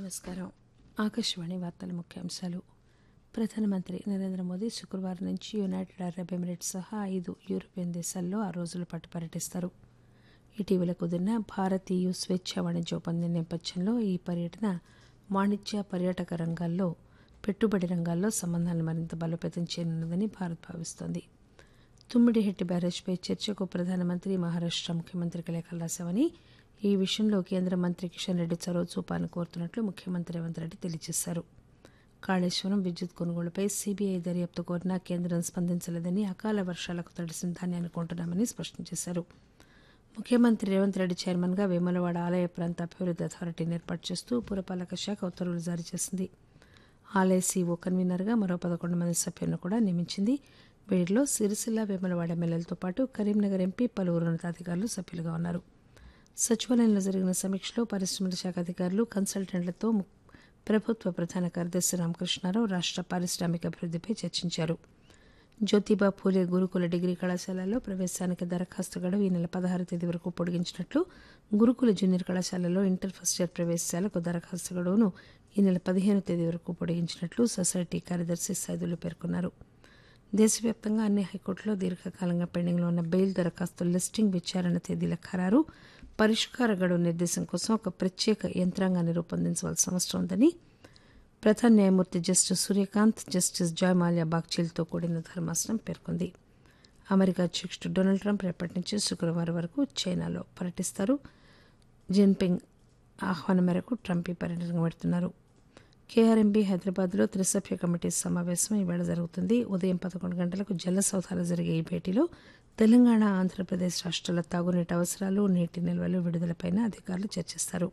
నమస్కారం ఆకాశవాణి వార్తల ముఖ్యాంశాలు ప్రధానమంత్రి నరేంద్ర మోదీ శుక్రవారం నుంచి యునైటెడ్ అరబ్ ఎమిరేట్స్ సహా ఐదు యూరోపియన్ దేశాల్లో ఆ రోజుల పాటు పర్యటిస్తారు ఇటీవల కుదిరిన భారత్ ఈయు స్వేచ్ఛా వాణిజ్య ఒప్పందం నేపథ్యంలో ఈ పర్యటన వాణిజ్య పర్యాటక రంగాల్లో పెట్టుబడి రంగాల్లో సంబంధాలను మరింత బలోపేతం చేయనున్నదని భారత్ భావిస్తోంది తుమ్మిడిహెట్టి బ్యారేజ్పై చర్చకు ప్రధానమంత్రి మహారాష్ట ముఖ్యమంత్రికి లేఖలు రాశామని ఈ విషయంలో కేంద్ర మంత్రి కిషన్ రెడ్డి చొరవ చూపాలని కోరుతున్నట్లు ముఖ్యమంత్రి రేవంత్ రెడ్డి తెలియజేశారు కాళేశ్వరం విద్యుత్ కొనుగోలుపై సీబీఐ దర్యాప్తు కోరినా కేంద్రం స్పందించలేదని అకాల వర్షాలకు తడిసిన ధాన్యాన్ని కొంటున్నామని స్పష్టం చేశారు ముఖ్యమంత్రి రేవంత్ రెడ్డి చైర్మన్గా వేములవాడ ఆలయ ప్రాంత అభివృద్ధి అథారిటీని ఏర్పాటు చేస్తూ పురపాలక శాఖ ఉత్తర్వులు జారీ చేసింది ఆలయ సీఓ కన్వీనర్గా మరో పదకొండు మంది సభ్యులను కూడా నియమించింది వీరిలో సిరిసిల్ల వేములవాడ ఎమ్మెల్యేలతో పాటు కరీంనగర్ ఎంపీ పలువురు ఉన్నతాధికారులు సభ్యులుగా ఉన్నారు సచివాలయంలో జరిగిన సమీక్షలో పరిశ్రమల శాఖ అధికారులు కన్సల్టెంట్లతో ము- ప్రభుత్వ ప్రధాన కార్యదర్శి రామకృష్ణారావు రాష్ట్ర పారిశ్రామిక అభివృద్ధిపై చర్చించారు జ్యోతిబా పూలే గురుకుల డిగ్రీ కళాశాలలో ప్రవేశానికి దరఖాస్తు గడువు ఈ నెల పదహారు తేదీ వరకు పొడిగించినట్లు గురుకుల జూనియర్ కళాశాలలో ఇంటర్ ఫస్ట్ ఇయర్ ప్రవేశాలకు దరఖాస్తు గడువును ఈ నెల పదిహేను తేదీ వరకు పొడిగించినట్లు సొసైటీ కార్యదర్శి సైదులు పేర్కొన్నారు దేశవ్యాప్తంగా అన్ని హైకోర్టులో దీర్ఘకాలంగా పెండింగ్లో ఉన్న బెయిల్ దరఖాస్తుల లిస్టింగ్ విచారణ తేదీల ఖరారు పరిష్కార గడువు నిర్దేశం కోసం ఒక ప్రత్యేక యంత్రాంగాన్ని రూపొందించవలసిన అవసరం ఉందని ప్రధాన న్యాయమూర్తి justice Suryakant justice Joymalya బాగ్చీలతో కూడిన ధర్మాసనం పేర్కొంది అమెరికా అధ్యక్షుడు డొనాల్డ్ ట్రంప్ రేపటి నుంచి శుక్రవారం వరకు చైనాలో పర్యటిస్తారు జిన్పింగ్ ఆహ్వానం మేరకు ట్రంప్ ఈ పర్యటనకు పెడుతున్నారు కేఆర్ఎంబీ హైదరాబాద్లో త్రిసభ్య కమిటీ సమావేశం ఈవేళ జరుగుతుంది ఉదయం పదకొండు గంటలకు జల సౌధాలో జరిగే ఈ భేటీలో తెలంగాణ ఆంధ్రప్రదేశ్ రాష్ట్రాల తాగునీటి అవసరాలు నీటి నిల్వలు విడుదలపైన అధికారులు చర్చిస్తారు